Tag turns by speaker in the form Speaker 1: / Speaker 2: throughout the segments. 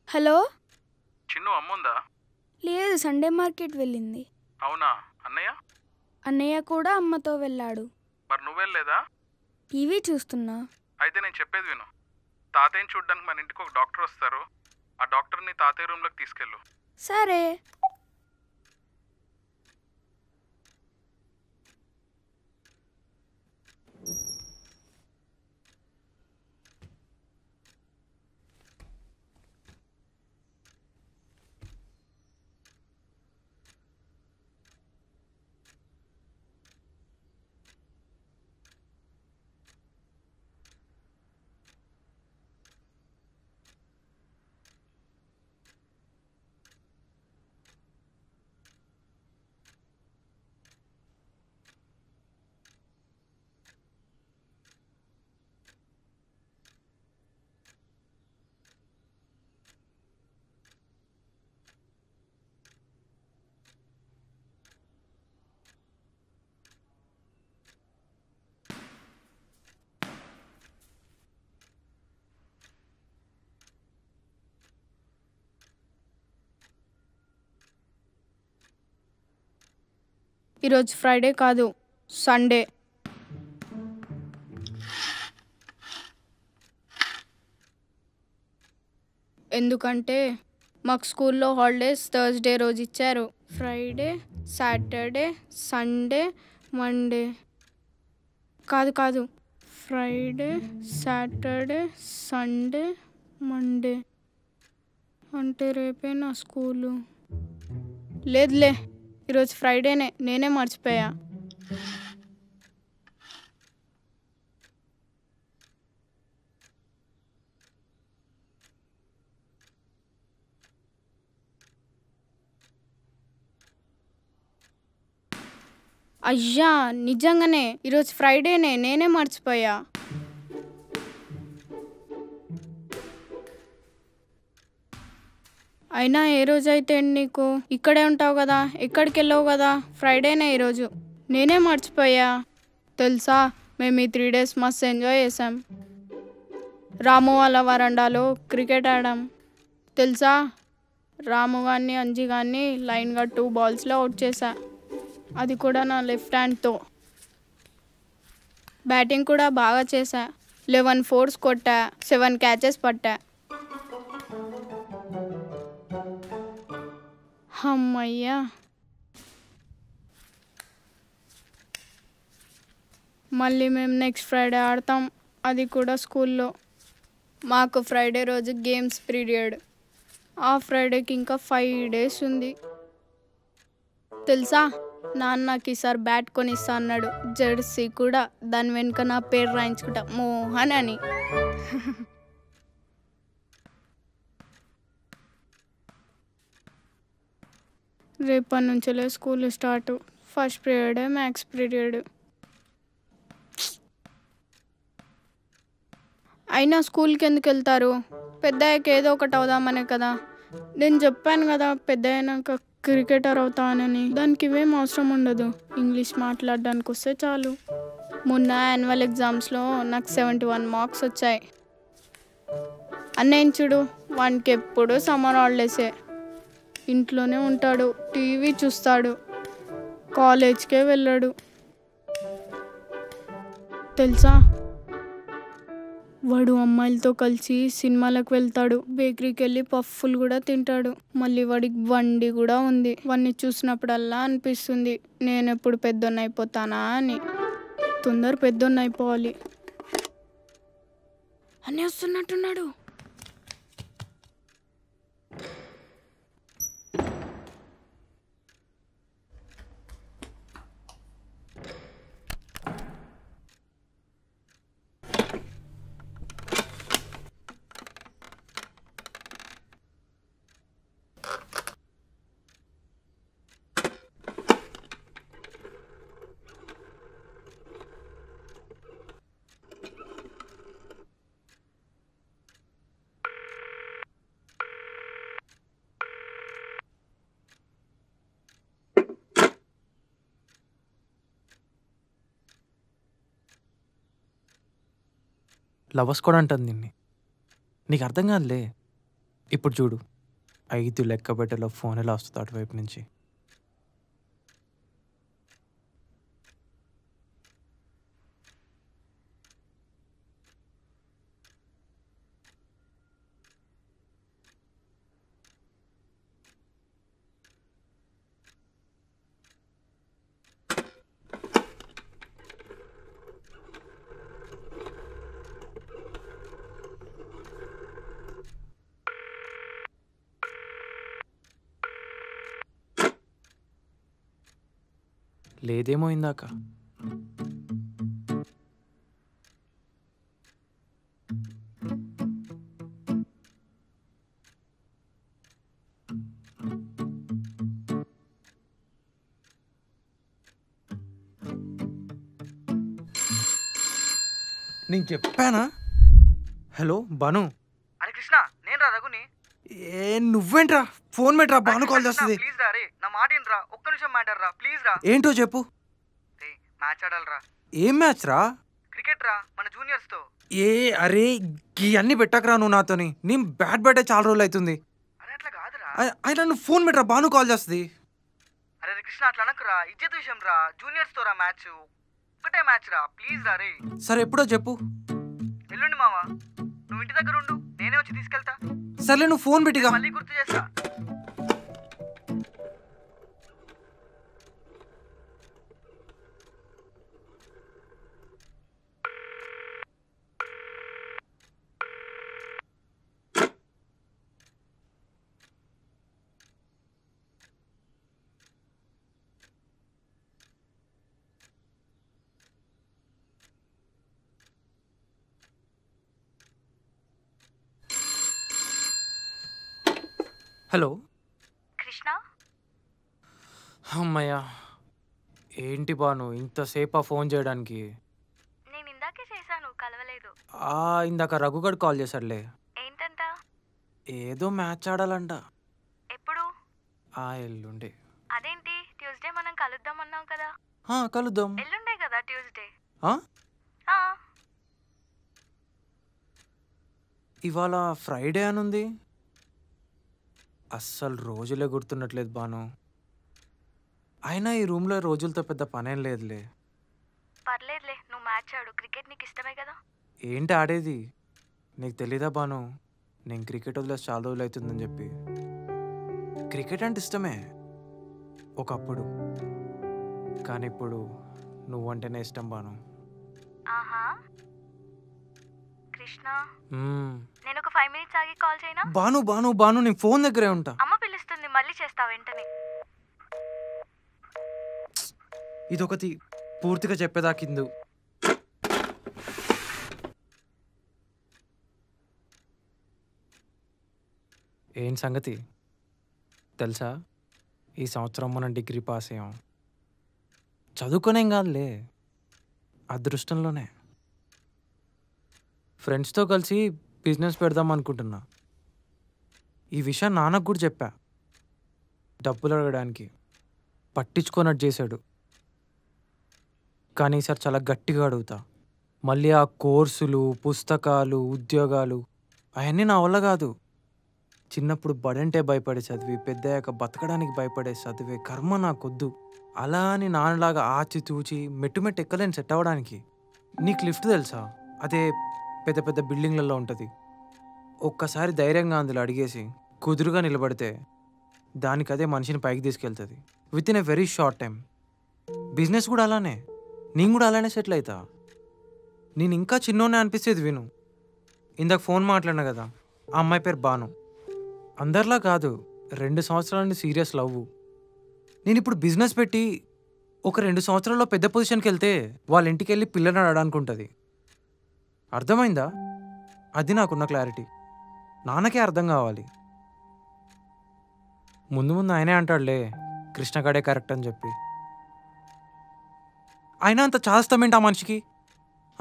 Speaker 1: Hello
Speaker 2: Chinnu అమ్ముందా
Speaker 1: లేదు Sunday market వెళ్ళింది
Speaker 2: అవునా అన్నయ్య
Speaker 1: అన్నయ్య కూడా అమ్మతో వెళ్ళాడు
Speaker 2: మరి నువ్వెళ్ళలేదా
Speaker 1: టీవీ చూస్తున్నా
Speaker 2: అయితే నేను చెప్పేది విను తాతయ్యని చూడడానికి మన ఇంటికి ఒక డాక్టర్ వస్తారు ఆ డాక్టర్ని తాతయ్య రూమ్లోకి తీసుకెళ్ళు
Speaker 1: సరే ఈరోజు ఫ్రైడే కాదు సండే ఎందుకంటే మాకు స్కూల్లో హాలిడేస్ థర్స్డే రోజు ఇచ్చారు ఫ్రైడే సాటర్డే సండే మండే కాదు కాదు ఫ్రైడే సాటర్డే సండే మండే అంటే రేపే నా స్కూలు లేదులే ఈరోజు ఫ్రైడేనే నేనే మర్చిపోయా అయ్యా నిజంగానే ఈరోజు ఫ్రైడేనే నేనే మర్చిపోయా అయినా ఏ రోజైతే ఏంటి నీకు ఇక్కడే ఉంటావు కదా ఎక్కడికి వెళ్ళావు కదా ఫ్రైడేనే ఈరోజు నేనే మర్చిపోయా తెలుసా మేము ఈ త్రీ డేస్ మస్తు ఎంజాయ్ చేసాం రాము వాళ్ళ వరండాలో క్రికెట్ ఆడాం తెలుసా రాము గారిని అంజి గారిని లైన్గా టూ బాల్స్లో అవుట్ చేశా అది కూడా నా లెఫ్ట్ హ్యాండ్తో బ్యాటింగ్ కూడా బాగా చేశా లెవెన్ ఫోర్స్ కొట్టా సెవెన్ క్యాచెస్ పట్టా అమ్మయ్యా మళ్ళీ మేము నెక్స్ట్ ఫ్రైడే ఆడతాం అది కూడా స్కూల్లో మాకు ఫ్రైడే రోజు గేమ్స్ పీరియడ్ ఆ ఫ్రైడేకి ఇంకా ఫైవ్ డేస్ ఉంది తెలుసా నాన్న నాకు ఈసారి బ్యాట్ కొనిస్తా అన్నాడు జెర్సీ కూడా దాని వెనుక నా పేరు రాయించుకుంటా మోహన్ అని రేపటి నుంచిలే school start first period maths period అయినా స్కూల్కి ఎందుకు వెళ్తారు పెద్ద అయ్యాక ఏదో ఒకటి అవుదామనే కదా నేను చెప్పాను కదా పెద్ద అయినాక క్రికెటర్ అవుతానని దానికి ఇవేం అవసరం ఉండదు ఇంగ్లీష్ మాట్లాడడానికి వస్తే చాలు మొన్న యాన్యువల్ ఎగ్జామ్స్లో నాకు సెవెంటీ వన్ మార్క్స్ వచ్చాయి అన్నయ్య చూడు వానికి ఎప్పుడు సమ్మర్ హాలిడేసే ఇంట్లోనే ఉంటాడు టీవీ చూస్తాడు కాలేజ్కే వెళ్ళాడు తెలుసా వాడు అమ్మాయిలతో కలిసి సినిమాలకు వెళ్తాడు బేకరీకి వెళ్ళి పఫ్ఫులు కూడా తింటాడు మళ్ళీ వాడికి బండి కూడా ఉంది వాడిని చూసినప్పుడల్లా అనిపిస్తుంది నేను ఎప్పుడు పెద్దోన్న అయిపోతానా అని తొందర పెద్దోన్న అయిపోవాలి అని వస్తున్నట్టున్నాడు
Speaker 3: లవర్స్ కూడా అంటుంది నిన్ను నీకు అర్థం కాదులే ఇప్పుడు చూడు ఐదు లెక్క పెట్టేలో ఫోన్ ఎలా వస్తుంది అటువైపు నుంచి లేదేమో ఇందాక నేను చెప్పానా హలో బాను
Speaker 4: అరే కృష్ణ నేను రా రఘుని
Speaker 3: ఏ నువ్వేంట్రా ఫోన్ మెట్రా బాను కాల్ చేస్తుంది
Speaker 4: ప్లీజ్ రా రే నా మాట రా ఒక్క నిమిషం మ్యాటర్ రా ప్లీజ్ రా
Speaker 3: ఏంటో చెప్పు
Speaker 4: రే మ్యాచ్ ఆడాలరా
Speaker 3: ఏం మ్యాచ్ రా
Speaker 4: క్రికెట్ రా మన జూనియర్స్ తో
Speaker 3: ఏ అరే అన్ని పెట్టకరా నువ్వు నాతోని నేను బ్యాట్ బ్యాటే చాలా రోజులు అవుతుంది
Speaker 4: అరే అట్లా కాదురా
Speaker 3: అయ్- అయినా నువ్వు ఫోన్ మెట్రా బాను కాల్ చేస్తుంది
Speaker 4: అరే రే కృష్ణ అట్లా అనకురా ఇజ్జత్ విషయం రా జూనియర్స్ తో రా మ్యాచ్ ఒక్కటే మ్యాచ్ రా ప్లీజ్ రా రే
Speaker 3: సరే ఎప్పుడో చెప్పు
Speaker 4: ఎల్లుండి మావా నువ్వు ఇంటి దగ్గర ఉండు నేనే వచ్చి తీసుకెళ్తా
Speaker 3: సర్లే నువ్వు ఫోన్ పెట్టిగా
Speaker 4: మళ్ళీ గుర్తు చేస్తా
Speaker 3: హలో
Speaker 5: కృష్ణ
Speaker 3: అమ్మయ్యా ఏంటి బాను ఇంతసేపు ఫోన్ చేయడానికి
Speaker 5: నేను ఇందాకే చేశాను కలవలేదు
Speaker 3: ఆ ఇందాక రఘుగడ్ కాల్ చేశాడులే
Speaker 5: ఏంటంట
Speaker 3: ఏదో మ్యాచ్ ఆడాలంట
Speaker 5: ఎప్పుడు
Speaker 3: ఆ ఎల్లుండే
Speaker 5: అదేంటి ట్యూస్డే మనం కలుద్దాం అన్నాం కదా
Speaker 3: ఆ, కలుద్దాం
Speaker 5: ఎల్లుండే కదా ట్యూస్డే
Speaker 3: ఆ?
Speaker 5: ఆ,
Speaker 3: ఇవాళ ఫ్రైడే అనుంది అస్సలు రోజులే గుర్తున్నట్లేదు బాను అయినా ఈ రూమ్లో రోజులతో పెద్ద పనేం లేదులే
Speaker 5: పర్లేదులే నువ్వు మ్యాచ్ ఆడు క్రికెట్ నీకు ఇష్టమే కదా
Speaker 3: ఏంటి ఆడేది నీకు తెలీదా బాను నేను క్రికెట్ వదిలేసి చాలా రోజులు అవుతుందని చెప్పి క్రికెట్ అంటే ఇష్టమే ఒకప్పుడు కానీ ఇప్పుడు నువ్వంటేనే ఇష్టం బాను
Speaker 5: ఆహా కృష్ణ
Speaker 3: మ్మ్.
Speaker 5: నేను ఒక ఫైవ్ మినిట్స్ ఆగి కాల్ చేయనా
Speaker 3: బాను బాను బాను నేను ఫోన్ దగ్గరే ఉంటా
Speaker 5: అమ్మ పిలుస్తుంది మళ్ళీ చేస్తా వెంటనే
Speaker 3: ఇదొకటి పూర్తిగా చెప్పేదాకిందు ఏం సంగతి తెలుసా ఈ సంవత్సరం మనం డిగ్రీ పాస్ అయ్యాం చదువుకునేం కాదులే అదృష్టంలోనే ఫ్రెండ్స్తో కలిసి బిజినెస్ పెడదాం అనుకుంటున్నా ఈ విషయం నాన్నకు కూడా చెప్పా డబ్బులు అడగడానికి పట్టించుకోనట్టు చేశాడు కానీ ఈసారి చాలా గట్టిగా అడుగుతా మళ్ళీ ఆ కోర్సులు పుస్తకాలు ఉద్యోగాలు అవన్నీ నా వల్ల కాదు చిన్నప్పుడు బడంటే భయపడే చదివి పెద్దయ్యాక బతకడానికి భయపడే చదివే కర్మ నాకొద్దు అలా అని నాన్నలాగా ఆచి తూచి మెట్టు మెట్టు ఎక్కలేని సెట్ అవ్వడానికి నీకు లిఫ్ట్ తెలుసా అదే పెద్ద పెద్ద బిల్డింగ్లలో ఉంటుంది ఒక్కసారి ధైర్యంగా అందులో అడిగేసి కుదురుగా నిలబడితే దానికి అదే మనిషిని పైకి తీసుకెళ్తుంది with in a very short time business కూడా అలానే నేను కూడా అలానే సెటిల్ అవుతా నేను ఇంకా చిన్నోనే అనిపిస్తుంది విను ఇందాక ఫోన్ మాట్లాడినా కదా ఆ అమ్మాయి పేరు బాను అందరిలా కాదు రెండు సంవత్సరాల నుండి సీరియస్ లవ్ నేను ఇప్పుడు బిజినెస్ పెట్టి ఒక రెండు సంవత్సరాల్లో పెద్ద పొజిషన్కి వెళ్తే వాళ్ళ ఇంటికి వెళ్ళి పిల్లని అడడానికి ఉంటుంది అర్థమైందా అది నాకున్న క్లారిటీ నాన్నకే అర్థం కావాలి ముందు ముందు ఆయనే అంటాడులే కృష్ణగాడే కరెక్ట్ అని చెప్పి అయినా అంత చాస్తామేంటి ఆ మనిషికి ఆ?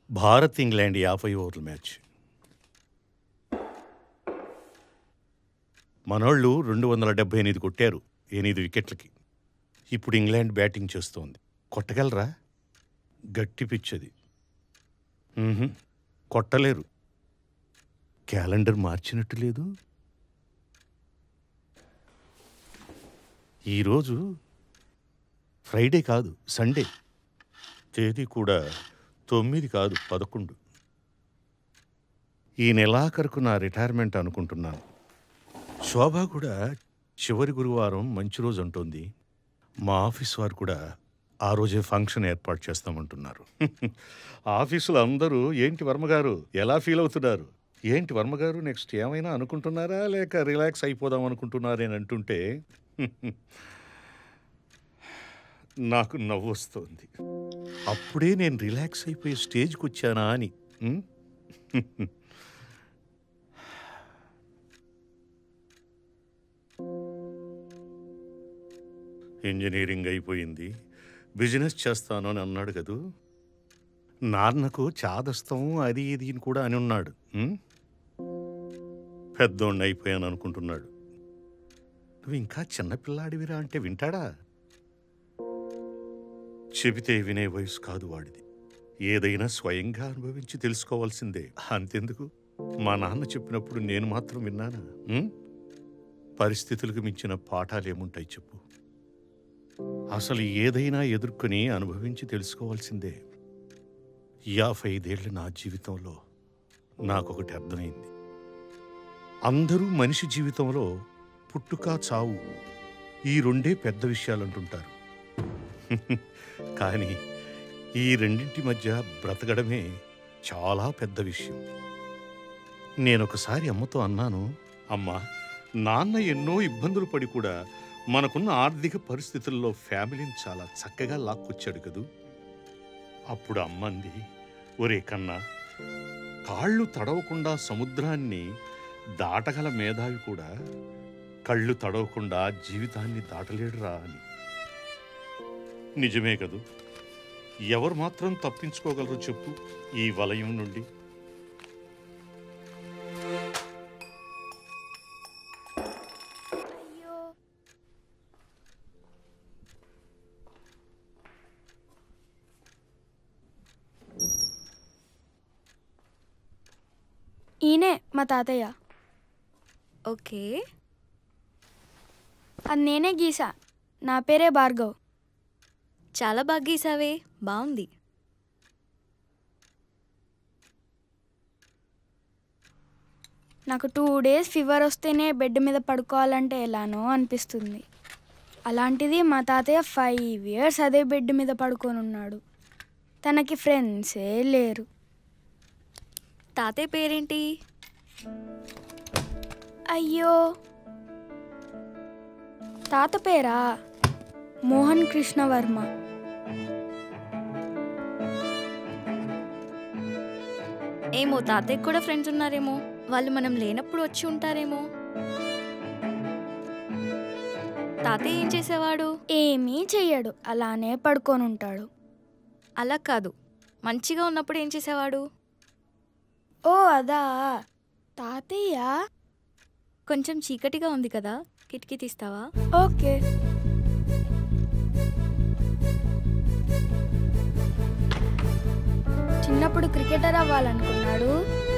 Speaker 6: భారత్ ఇంగ్లాండ్ యాభై ఓవర్ల మ్యాచ్ మనోళ్ళు రెండు వందల డెబ్బై ఎనిమిది కొట్టారు ఎనిమిది వికెట్లకి ఇప్పుడు ఇంగ్లాండ్ బ్యాటింగ్ చేస్తోంది కొట్టగలరా గట్టి పిచ్చది మ్మ్హ్మ్. కొట్టలేరు క్యాలెండర్ మార్చినట్టు లేదు ఈరోజు ఫ్రైడే కాదు సండే తేదీ కూడా తొమ్మిది కాదు పదకొండు ఈ నెలాఖరుకు నా రిటైర్మెంట్ అనుకుంటున్నాను శోభ కూడా చివరి గురువారం మంచి రోజు అంటోంది మా ఆఫీస్ వారు కూడా ఆ రోజే ఫంక్షన్ ఏర్పాటు చేస్తామంటున్నారు ఆఫీసులో అందరూ ఏంటి వర్మగారు ఎలా ఫీల్ అవుతున్నారు ఏంటి వర్మగారు నెక్స్ట్ ఏమైనా అనుకుంటున్నారా లేక రిలాక్స్ అయిపోదాం అనుకుంటున్నారని అంటుంటే నాకు నవ్వు వస్తోంది అప్పుడే నేను రిలాక్స్ అయిపోయి స్టేజ్కి వచ్చానా అని ఉం? ఇంజనీరింగ్ అయిపోయింది బిజినెస్ చేస్తాను అని అన్నాడు కదూ నాన్నకు చాదస్తం అది ఇది అని కూడా అని ఉన్నాడు ఉం? పెద్దోడిని అయిపోయాను అనుకుంటున్నాడు నువ్వు ఇంకా చిన్నపిల్లాడివిరా అంటే వింటాడా చెబితే వినే వయసు కాదు వాడిది ఏదైనా స్వయంగా అనుభవించి తెలుసుకోవాల్సిందే అంతెందుకు మా నాన్న చెప్పినప్పుడు నేను మాత్రం విన్నానా ఉం? పరిస్థితులకు మించిన పాఠాలేముంటాయి చెప్పు అసలు ఏదైనా ఎదుర్కొని అనుభవించి తెలుసుకోవాల్సిందే యాభై ఐదేళ్ల నా జీవితంలో నాకొకటి అర్థమైంది అందరూ మనిషి జీవితంలో పుట్టుక చావు ఈ రెండే పెద్ద విషయాలు అంటుంటారు కానీ ఈ రెండింటి మధ్య బ్రతకడమే చాలా పెద్ద విషయం నేనొకసారి అమ్మతో అన్నాను అమ్మా నాన్న ఎన్నో ఇబ్బందులు పడి కూడా మనకున్న ఆర్థిక పరిస్థితుల్లో ఫ్యామిలీని చాలా చక్కగా లాక్కొచ్చాడు కదూ అప్పుడు అమ్మంది ఒరే కన్నా కాళ్ళు తడవకుండా సముద్రాన్ని దాటగల మేధావి కూడా కళ్ళు తడవకుండా జీవితాన్ని దాటలేడురా అని నిజమే కదూ ఎవరు మాత్రం తప్పించుకోగలరు చెప్పు ఈ వలయం నుండి
Speaker 7: ఈయనే మా తాతయ్య
Speaker 5: ఓకే
Speaker 7: అది నేనే గీసా నా పేరే భార్గవ్
Speaker 5: చాలా బాగా గీసావే బాగుంది
Speaker 7: నాకు టూ డేస్ ఫీవర్ వస్తేనే బెడ్ మీద పడుకోవాలంటే ఎలానో అనిపిస్తుంది అలాంటిది మా తాతయ్య ఫైవ్ ఇయర్స్ అదే బెడ్ మీద పడుకొని ఉన్నాడు తనకి ఫ్రెండ్సే లేరు
Speaker 5: తాతయ్య పేరేంటి
Speaker 7: అయ్యో తాత పేరా మోహన్ కృష్ణ వర్మ
Speaker 5: ఏమో తాతయ్యకి కూడా ఫ్రెండ్స్ ఉన్నారేమో వాళ్ళు మనం లేనప్పుడు వచ్చి ఉంటారేమో తాతయ్య ఏం చేసేవాడు
Speaker 7: ఏమీ చెయ్యడు అలానే పడుకొని ఉంటాడు
Speaker 5: అలా కాదు మంచిగా ఉన్నప్పుడు ఏం చేసేవాడు
Speaker 7: ఓ అదా తాతయ్య
Speaker 5: కొంచెం చీకటిగా ఉంది కదా కిటికీ తీస్తావా
Speaker 7: ఓకే చిన్నప్పుడు క్రికెటర్ అవ్వాలనుకున్నాడు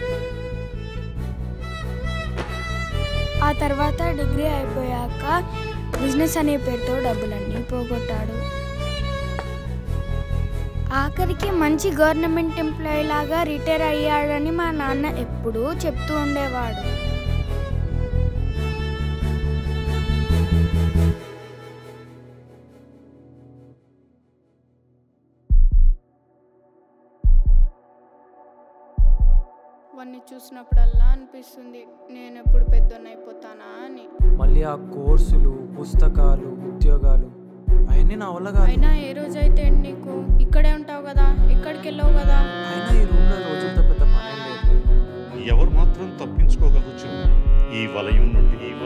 Speaker 7: ఆ తర్వాత డిగ్రీ అయిపోయాక బిజినెస్ అనే పేరుతో డబ్బులన్నీ పోగొట్టాడు ఆఖరికి మంచి గవర్నమెంట్ ఎంప్లాయీ లాగా రిటైర్ అయ్యాడని మా నాన్న ఎప్పుడూ చెప్తూ ఉండేవాడు
Speaker 1: వాడిని చూసినప్పుడల్లా అనిపిస్తుంది నేను ఎప్పుడు పెద్దనైపోతానా అని
Speaker 3: మళ్ళీ ఆ కోర్సులు పుస్తకాలు ఉద్యోగాలు అవన్నీ నా వల్ల కాదు
Speaker 1: అయినా ఏ రోజైతే నీకు ఇక్కడే ఉంటావు కదా ఎక్కడికి వెళ్ళావు కదా
Speaker 3: అయినా ఈ రూమ్లో రోజులతో పెద్ద పని లేదు
Speaker 6: ఎవరు మాత్రం తప్పించుకోగలరు చెప్పు ఈ వలయం నుండి ఈ